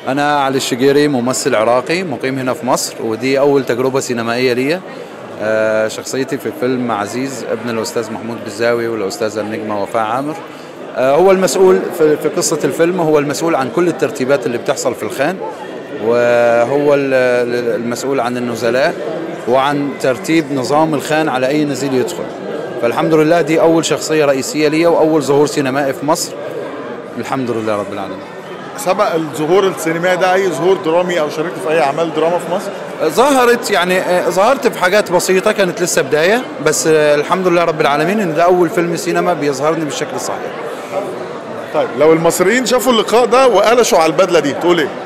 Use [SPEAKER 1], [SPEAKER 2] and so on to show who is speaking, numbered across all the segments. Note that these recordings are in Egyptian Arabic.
[SPEAKER 1] أنا علي الشقيري ممثل عراقي مقيم هنا في مصر ودي أول تجربة سينمائية ليا آه، شخصيتي في فيلم عزيز ابن الأستاذ محمود بالزاوي والأستاذة النجمة وفاء عامر آه، هو المسؤول في في قصة الفيلم هو المسؤول عن كل الترتيبات اللي بتحصل في الخان وهو ال- المسؤول عن النزلاء وعن ترتيب نظام الخان على أي نزيل يدخل فالحمد لله دي أول شخصية رئيسية ليا وأول ظهور سينمائي في مصر الحمد لله رب العالمين
[SPEAKER 2] سبق الظهور السينمائي ده اي ظهور درامي او شاركت في اي اعمال دراما في مصر
[SPEAKER 1] ظهرت يعني آه، ظهرت في حاجات بسيطة كانت لسه بداية بس آه، الحمد لله رب العالمين ان ده أول فيلم سينما بيظهرني بالشكل الصحيح
[SPEAKER 2] طيب لو المصريين شافوا اللقاء ده وقلشوا على البدله دي تقول ايه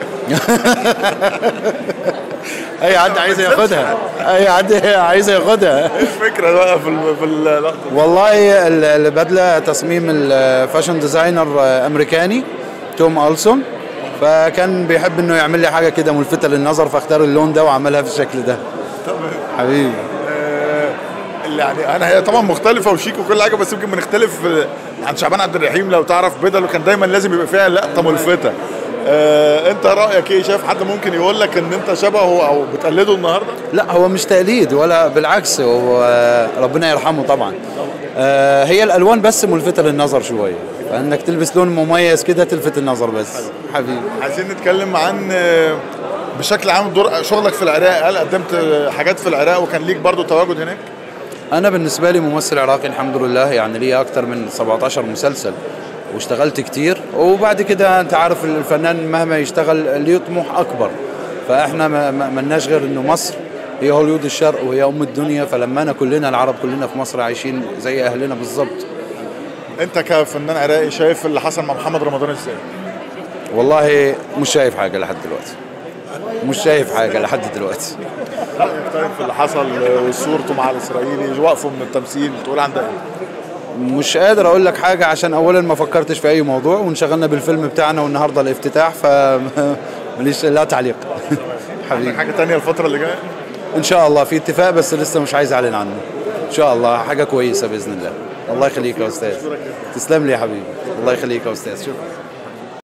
[SPEAKER 1] أي حد عايز ياخدها أي حد عايز ياخدها
[SPEAKER 2] ايه الفكره بقى في ال- في اللقطه
[SPEAKER 1] والله ال- البدلة تصميم الفاشن ديزاينر آه، أمريكاني توم ألسون فكان بيحب انه يعمل لي حاجه كده ملفته للنظر فاختار اللون ده وعملها في الشكل ده حبيبي
[SPEAKER 2] اللي يعني انا هي طبعا مختلفه وشيك وكل حاجه بس يمكن بنختلف آه، عن شعبان عبد الرحيم لو تعرف بدله كان دايما لازم يبقى فيها لقطه ملفته آه انت رايك ايه شايف حد ممكن يقول لك ان انت شبهه او بتقلده النهارده
[SPEAKER 1] لا هو مش تقليد ولا بالعكس هو ربنا يرحمه طبعا آه، هي الالوان بس ملفته للنظر شويه فانك تلبس لون مميز كده تلفت النظر بس حبيبي
[SPEAKER 2] عايزين نتكلم عن آه، بشكل عام دور شغلك في العراق هل قدمت آه، حاجات في العراق وكان ليك برضو تواجد هناك
[SPEAKER 1] انا بالنسبه لي ممثل عراقي الحمد لله يعني لي اكتر من 17 مسلسل واشتغلت كتير وبعد كده انت عارف الفنان مهما يشتغل ليه طموح اكبر فاحنا ما ما- ملناش غير انه مصر هي هوليود الشرق وهي ام الدنيا فلما كلنا العرب كلنا في مصر عايشين زي اهلنا بالظبط
[SPEAKER 2] انت كفنان عراقي شايف اللي حصل مع محمد رمضان ازاي
[SPEAKER 1] والله مش شايف حاجه لحد دلوقتي مش شايف حاجه لحد دلوقتي
[SPEAKER 2] رايك طيب في اللي حصل آه، وصورته مع الاسرائيلي وقفه من التمثيل تقول عن ده ايه
[SPEAKER 1] مش قادر اقول لك حاجه عشان اولا ما فكرتش في اي موضوع وانشغلنا بالفيلم بتاعنا والنهارده الافتتاح ف ماليش لا تعليق
[SPEAKER 2] عندك
[SPEAKER 1] حبيبي
[SPEAKER 2] حاجه تانية الفتره اللي جايه
[SPEAKER 1] ان شاء الله في اتفاق بس لسه مش عايز اعلن عنه ان شاء الله حاجه كويسه باذن الله الله يخليك يا استاذ تسلم لي يا حبيبي الله يخليك يا استاذ شكرا